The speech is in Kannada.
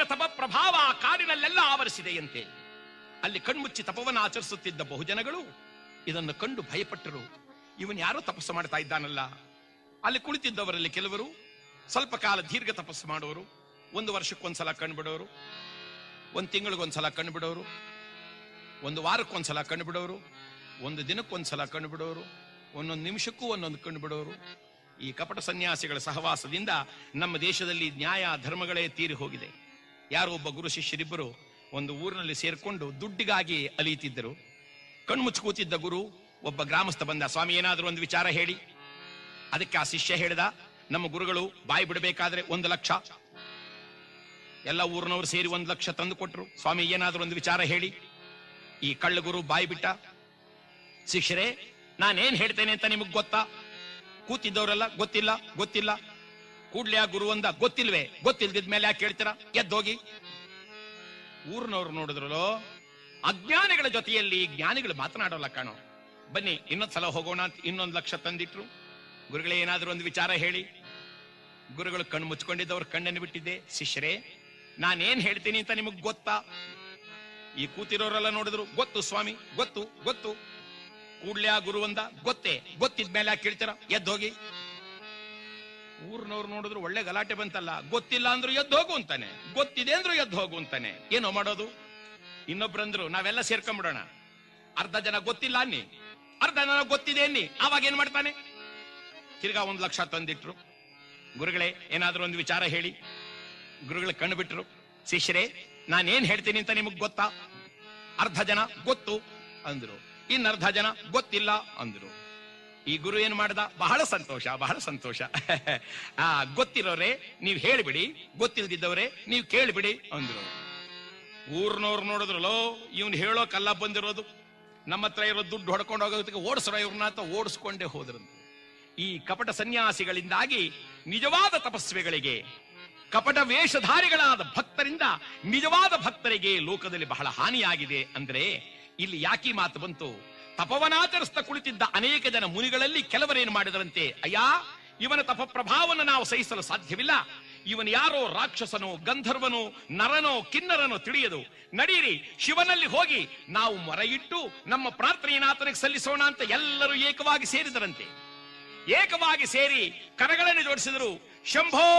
ತಪ ಪ್ರಭಾವ ಆ ಕಾಡಿನಲ್ಲೆಲ್ಲ ಆವರಿಸಿದೆಯಂತೆ ಅಲ್ಲಿ ಕಣ್ಮುಚ್ಚಿ ತಪವನ್ನು ಆಚರಿಸುತ್ತಿದ್ದ ಬಹುಜನಗಳು ಇದನ್ನು ಕಂಡು ಭಯಪಟ್ಟರು ಇವನ್ ಯಾರೋ ತಪಸ್ಸು ಮಾಡ್ತಾ ಇದ್ದಾನಲ್ಲ ಅಲ್ಲಿ ಕುಳಿತಿದ್ದವರಲ್ಲಿ ಕೆಲವರು ಸ್ವಲ್ಪ ಕಾಲ ದೀರ್ಘ ತಪಸ್ಸು ಮಾಡುವವರು ಒಂದು ವರ್ಷಕ್ಕೊಂದ್ಸಲ ಕಣ್ಬಿಡೋರು ಒಂದು ತಿಂಗಳಿಗೊಂದ್ಸಲ ಕಣ್ಬಿಡೋರು ಒಂದು ವಾರಕ್ಕೊಂದ್ಸಲ ಕಣ್ಬಿಡೋರು ಒಂದು ದಿನಕ್ಕೊಂದ್ಸಲ ಕಣ್ಬಿಡೋರು ಒಂದೊಂದು ನಿಮಿಷಕ್ಕೂ ಒಂದೊಂದು ಕಣ್ಬಿಡೋರು ಈ ಕಪಟ ಸನ್ಯಾಸಿಗಳ ಸಹವಾಸದಿಂದ ನಮ್ಮ ದೇಶದಲ್ಲಿ ನ್ಯಾಯ ಧರ್ಮಗಳೇ ತೀರಿ ಹೋಗಿದೆ ಯಾರೋ ಒಬ್ಬ ಗುರು ಶಿಷ್ಯರಿಬ್ಬರು ಒಂದು ಊರಿನಲ್ಲಿ ಸೇರ್ಕೊಂಡು ದುಡ್ಡಿಗಾಗಿ ಅಲಿಯುತ್ತಿದ್ದರು ಕಣ್ಮುಚ್ಚಿ ಕೂತಿದ್ದ ಗುರು ಒಬ್ಬ ಗ್ರಾಮಸ್ಥ ಬಂದ ಸ್ವಾಮಿ ಏನಾದರೂ ಒಂದು ವಿಚಾರ ಹೇಳಿ ಅದಕ್ಕೆ ಆ ಶಿಷ್ಯ ಹೇಳಿದ ನಮ್ಮ ಗುರುಗಳು ಬಾಯಿ ಬಿಡಬೇಕಾದ್ರೆ ಒಂದು ಲಕ್ಷ ಎಲ್ಲ ಊರಿನವರು ಸೇರಿ ಒಂದು ಲಕ್ಷ ತಂದು ಕೊಟ್ರು ಸ್ವಾಮಿ ಏನಾದರೂ ಒಂದು ವಿಚಾರ ಹೇಳಿ ಈ ಕಳ್ಳ ಗುರು ಬಾಯಿ ಬಿಟ್ಟ ಶಿಷ್ಯರೇ ನಾನೇನ್ ಹೇಳ್ತೇನೆ ಅಂತ ನಿಮಗ್ ಗೊತ್ತಾ ಕೂತಿದ್ದವರೆಲ್ಲ ಗೊತ್ತಿಲ್ಲ ಗೊತ್ತಿಲ್ಲ ಕೂಡ್ಲೆ ಆ ಗುರು ಅಂದ ಗೊತ್ತಿಲ್ವೇ ಗೊತ್ತಿಲ್ದಿದ್ ಮೇಲೆ ಯಾಕೆ ಕೇಳ್ತೀರಾ ಎದ್ದೋಗಿ ಊರಿನವ್ರು ನೋಡಿದ್ರಲ್ಲೋ ಅಜ್ಞಾನಿಗಳ ಜೊತೆಯಲ್ಲಿ ಜ್ಞಾನಿಗಳು ಮಾತನಾಡೋಲ್ಲ ಕಾಣೋ ಬನ್ನಿ ಇನ್ನೊಂದ್ಸಲ ಹೋಗೋಣ ಅಂತ ಇನ್ನೊಂದು ಲಕ್ಷ ತಂದಿಟ್ರು ಗುರುಗಳೇ ಏನಾದರೂ ಒಂದು ವಿಚಾರ ಹೇಳಿ ಗುರುಗಳು ಕಣ್ಣು ಮುಚ್ಕೊಂಡಿದ್ದವ್ರು ಕಣ್ಣನ್ನು ಬಿಟ್ಟಿದ್ದೆ ಶಿಷ್ಯರೇ ನಾನೇನ್ ಹೇಳ್ತೀನಿ ಅಂತ ನಿಮಗ್ ಗೊತ್ತಾ ಈ ಕೂತಿರೋರೆಲ್ಲ ನೋಡಿದ್ರು ಗೊತ್ತು ಸ್ವಾಮಿ ಗೊತ್ತು ಗೊತ್ತು ಕೂಡ್ಲೆ ಆ ಗುರು ಅಂದ ಗೊತ್ತೇ ಗೊತ್ತಿದ್ಮೇಲೆ ಯಾಕೆ ಕೇಳ್ತೀರ ಎದ್ದೋಗಿ ಊರ್ನವ್ರು ನೋಡಿದ್ರು ಒಳ್ಳೆ ಗಲಾಟೆ ಬಂತಲ್ಲ ಗೊತ್ತಿಲ್ಲ ಅಂದ್ರು ಎದ್ದು ಹೋಗು ಅಂತಾನೆ ಗೊತ್ತಿದೆ ಅಂದ್ರು ಎದ್ದು ಹೋಗು ಅಂತಾನೆ ಏನೋ ಮಾಡೋದು ಇನ್ನೊಬ್ರಂದ್ರು ನಾವೆಲ್ಲ ಸೇರ್ಕೊಂಡ್ಬಿಡೋಣ ಅರ್ಧ ಜನ ಗೊತ್ತಿಲ್ಲ ಅನ್ನಿ ಅರ್ಧ ಜನ ಗೊತ್ತಿದೆ ಅನ್ನಿ ಅವಾಗ ಏನ್ ಮಾಡ್ತಾನೆ ತಿರ್ಗಾ ಒಂದ್ ಲಕ್ಷ ತಂದಿಟ್ರು ಗುರುಗಳೇ ಏನಾದ್ರೂ ಒಂದು ವಿಚಾರ ಹೇಳಿ ಗುರುಗಳು ಕಣ್ಣು ಬಿಟ್ರು ಶಿಷ್ಯರೇ ನಾನೇನ್ ಹೇಳ್ತೀನಿ ಅಂತ ನಿಮಗ್ ಗೊತ್ತಾ ಅರ್ಧ ಜನ ಗೊತ್ತು ಅಂದ್ರು ಇನ್ನರ್ಧ ಜನ ಗೊತ್ತಿಲ್ಲ ಅಂದ್ರು ಈ ಗುರು ಏನ್ ಮಾಡ್ದ ಬಹಳ ಸಂತೋಷ ಬಹಳ ಸಂತೋಷ ಆ ಗೊತ್ತಿರೋರೆ ನೀವ್ ಹೇಳ್ಬಿಡಿ ಗೊತ್ತಿಲ್ದಿದ್ದವ್ರೆ ನೀವ್ ಕೇಳ್ಬಿಡಿ ಅಂದ್ರು ಊರ್ನವ್ರು ನೋಡಿದ್ರಲ್ಲೋ ಇವ್ನು ಹೇಳೋ ಕಲ್ಲ ಬಂದಿರೋದು ನಮ್ಮ ಹತ್ರ ಇರೋ ದುಡ್ಡು ಹೊಡ್ಕೊಂಡು ಹೋಗೋದಕ್ಕೆ ಓಡಿಸ್ರೋ ಇವ್ರನ್ನ ಅಂತ ಓಡಿಸ್ಕೊಂಡೇ ಹೋದ್ರಂತೆ ಈ ಕಪಟ ಸನ್ಯಾಸಿಗಳಿಂದಾಗಿ ನಿಜವಾದ ತಪಸ್ವಿಗಳಿಗೆ ಕಪಟ ವೇಷಧಾರಿಗಳಾದ ಭಕ್ತರಿಂದ ನಿಜವಾದ ಭಕ್ತರಿಗೆ ಲೋಕದಲ್ಲಿ ಬಹಳ ಹಾನಿಯಾಗಿದೆ ಅಂದ್ರೆ ಇಲ್ಲಿ ಯಾಕಿ ಮಾತು ಬಂತು ತಪವನಾಚರಿಸ್ತಾ ಕುಳಿತಿದ್ದ ಅನೇಕ ಜನ ಮುನಿಗಳಲ್ಲಿ ಕೆಲವರೇನು ಮಾಡಿದರಂತೆ ಅಯ್ಯ ಇವನ ತಪ ಪ್ರಭಾವವನ್ನು ನಾವು ಸಹಿಸಲು ಸಾಧ್ಯವಿಲ್ಲ ಇವನು ಯಾರೋ ರಾಕ್ಷಸನೋ ಗಂಧರ್ವನೋ ನರನೋ ಕಿನ್ನರನೋ ತಿಳಿಯದು ನಡೀರಿ ಶಿವನಲ್ಲಿ ಹೋಗಿ ನಾವು ಮೊರ ಇಟ್ಟು ನಮ್ಮ ಪ್ರಾರ್ಥನೆಯನ್ನು ಆತನಿಗೆ ಸಲ್ಲಿಸೋಣ ಅಂತ ಎಲ್ಲರೂ ಏಕವಾಗಿ ಸೇರಿದರಂತೆ ಏಕವಾಗಿ ಸೇರಿ ಕರಗಳನ್ನು ಜೋಡಿಸಿದರು ಶಂಭೋ